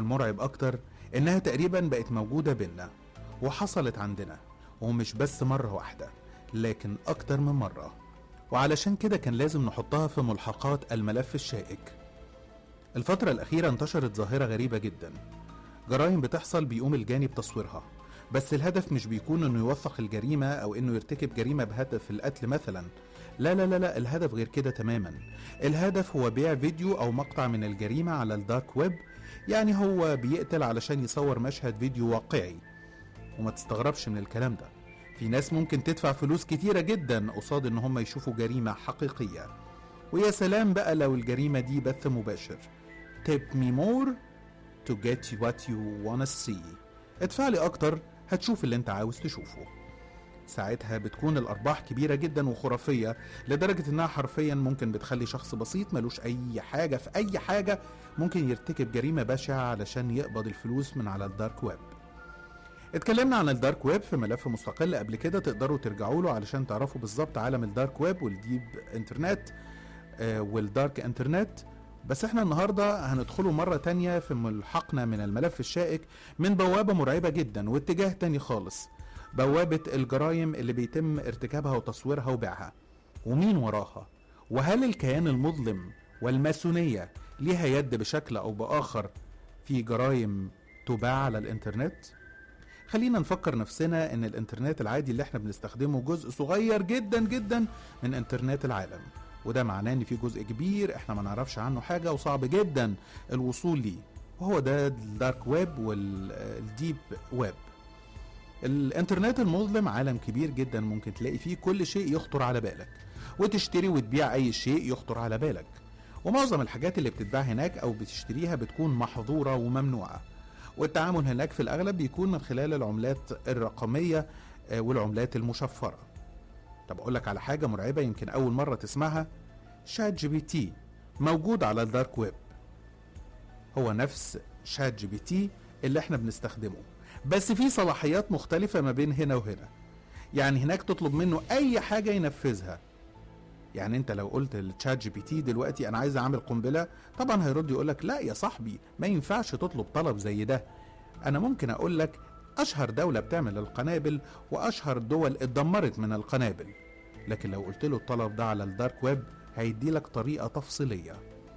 والمرعب أكتر إنها تقريبا بقت موجودة بينا وحصلت عندنا ومش بس مرة واحدة لكن أكتر من مرة وعلشان كده كان لازم نحطها في ملحقات الملف الشائك الفترة الأخيرة انتشرت ظاهرة غريبة جدا جرائم بتحصل بيقوم الجاني بتصويرها بس الهدف مش بيكون انه يوثق الجريمة او انه يرتكب جريمة بهدف القتل مثلا لا لا لا لا الهدف غير كده تماما الهدف هو بيع فيديو او مقطع من الجريمة على الدارك ويب يعني هو بيقتل علشان يصور مشهد فيديو واقعي وما تستغربش من الكلام ده في ناس ممكن تدفع فلوس كتيرة جدا قصاد ان هم يشوفوا جريمة حقيقية ويا سلام بقى لو الجريمة دي بث مباشر tip me more to get what you wanna see ادفع لي اكتر هتشوف اللي انت عاوز تشوفه ساعتها بتكون الارباح كبيره جدا وخرافيه لدرجه انها حرفيا ممكن بتخلي شخص بسيط ملوش اي حاجه في اي حاجه ممكن يرتكب جريمه بشعه علشان يقبض الفلوس من على الدارك ويب اتكلمنا عن الدارك ويب في ملف مستقل قبل كده تقدروا ترجعوا له علشان تعرفوا بالظبط عالم الدارك ويب والديب انترنت آه والدارك انترنت بس احنا النهاردة هندخله مرة تانية في ملحقنا من الملف الشائك من بوابة مرعبة جدا واتجاه تاني خالص بوابة الجرائم اللي بيتم ارتكابها وتصويرها وبيعها ومين وراها وهل الكيان المظلم والماسونية ليها يد بشكل أو بآخر في جرائم تباع على الإنترنت؟ خلينا نفكر نفسنا ان الانترنت العادي اللي احنا بنستخدمه جزء صغير جدا جدا من انترنت العالم وده معناه ان في جزء كبير احنا ما نعرفش عنه حاجه وصعب جدا الوصول ليه وهو ده الدارك ويب والديب ويب الانترنت المظلم عالم كبير جدا ممكن تلاقي فيه كل شيء يخطر على بالك وتشتري وتبيع اي شيء يخطر على بالك ومعظم الحاجات اللي بتتباع هناك او بتشتريها بتكون محظوره وممنوعه والتعامل هناك في الاغلب بيكون من خلال العملات الرقميه والعملات المشفره طب اقول لك على حاجه مرعبه يمكن اول مره تسمعها شات جي بي تي موجود على الدارك ويب هو نفس شات جي بي تي اللي احنا بنستخدمه بس في صلاحيات مختلفه ما بين هنا وهنا يعني هناك تطلب منه اي حاجه ينفذها يعني انت لو قلت للتشات جي بي تي دلوقتي انا عايز اعمل قنبله طبعا هيرد يقول لك لا يا صاحبي ما ينفعش تطلب طلب زي ده انا ممكن اقول لك اشهر دوله بتعمل القنابل واشهر دول اتدمرت من القنابل لكن لو قلت له الطلب ده على الدارك ويب هيدي لك طريقه تفصيليه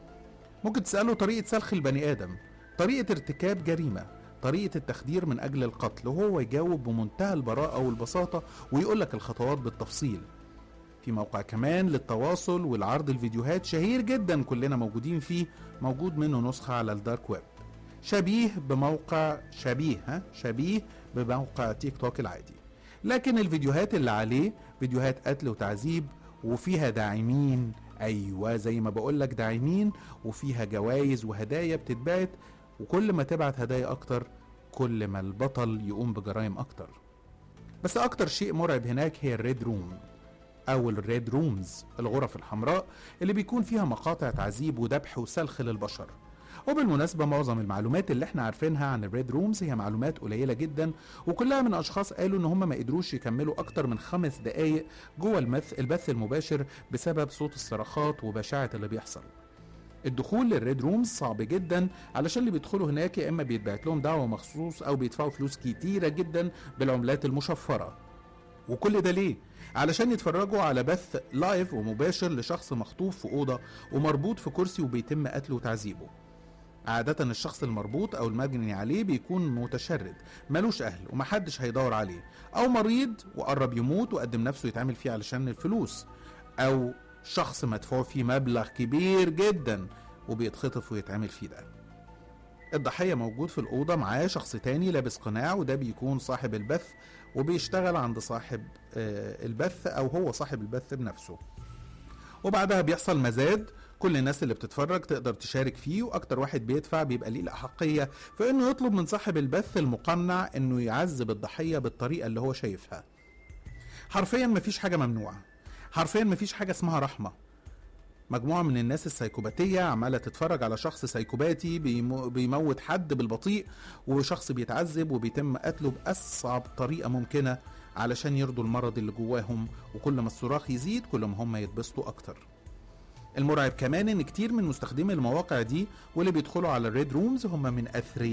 ممكن تساله طريقه سلخ البني ادم طريقه ارتكاب جريمه طريقه التخدير من اجل القتل وهو يجاوب بمنتهى البراءه والبساطه ويقول لك الخطوات بالتفصيل في موقع كمان للتواصل والعرض الفيديوهات شهير جدا كلنا موجودين فيه موجود منه نسخة على الدارك ويب شبيه بموقع شبيه ها شبيه بموقع تيك توك العادي لكن الفيديوهات اللي عليه فيديوهات قتل وتعذيب وفيها داعمين ايوه زي ما بقول لك داعمين وفيها جوائز وهدايا بتتبعت وكل ما تبعت هدايا اكتر كل ما البطل يقوم بجرائم اكتر بس اكتر شيء مرعب هناك هي الريد روم أو الريد رومز الغرف الحمراء اللي بيكون فيها مقاطع تعذيب وذبح وسلخ للبشر وبالمناسبة معظم المعلومات اللي احنا عارفينها عن الريد رومز هي معلومات قليلة جدا وكلها من أشخاص قالوا إن هم ما قدروش يكملوا أكتر من خمس دقايق جوه المث البث المباشر بسبب صوت الصرخات وبشاعة اللي بيحصل الدخول للريد رومز صعب جدا علشان اللي بيدخلوا هناك يا اما بيتبعت لهم دعوه مخصوص او بيدفعوا فلوس كتيره جدا بالعملات المشفره وكل ده ليه؟ علشان يتفرجوا على بث لايف ومباشر لشخص مخطوف في أوضة ومربوط في كرسي وبيتم قتله وتعذيبه عادة الشخص المربوط أو المجني عليه بيكون متشرد ملوش أهل ومحدش هيدور عليه أو مريض وقرب يموت وقدم نفسه يتعمل فيه علشان الفلوس أو شخص مدفوع فيه مبلغ كبير جدا وبيتخطف ويتعمل فيه ده الضحية موجود في الأوضة معاه شخص تاني لابس قناع وده بيكون صاحب البث وبيشتغل عند صاحب البث أو هو صاحب البث بنفسه وبعدها بيحصل مزاد كل الناس اللي بتتفرج تقدر تشارك فيه واكتر واحد بيدفع بيبقى ليه الاحقيه في انه يطلب من صاحب البث المقنع انه يعذب الضحيه بالطريقه اللي هو شايفها حرفيا مفيش حاجه ممنوعه حرفيا مفيش حاجه اسمها رحمه مجموعة من الناس السايكوباتية عمالة تتفرج على شخص سايكوباتي بيمو بيموت حد بالبطيء وشخص بيتعذب وبيتم قتله بأصعب طريقة ممكنة علشان يرضوا المرض اللي جواهم وكل ما الصراخ يزيد كل ما هم يتبسطوا أكتر المرعب كمان ان كتير من مستخدمي المواقع دي واللي بيدخلوا على الريد رومز هم من اثرياء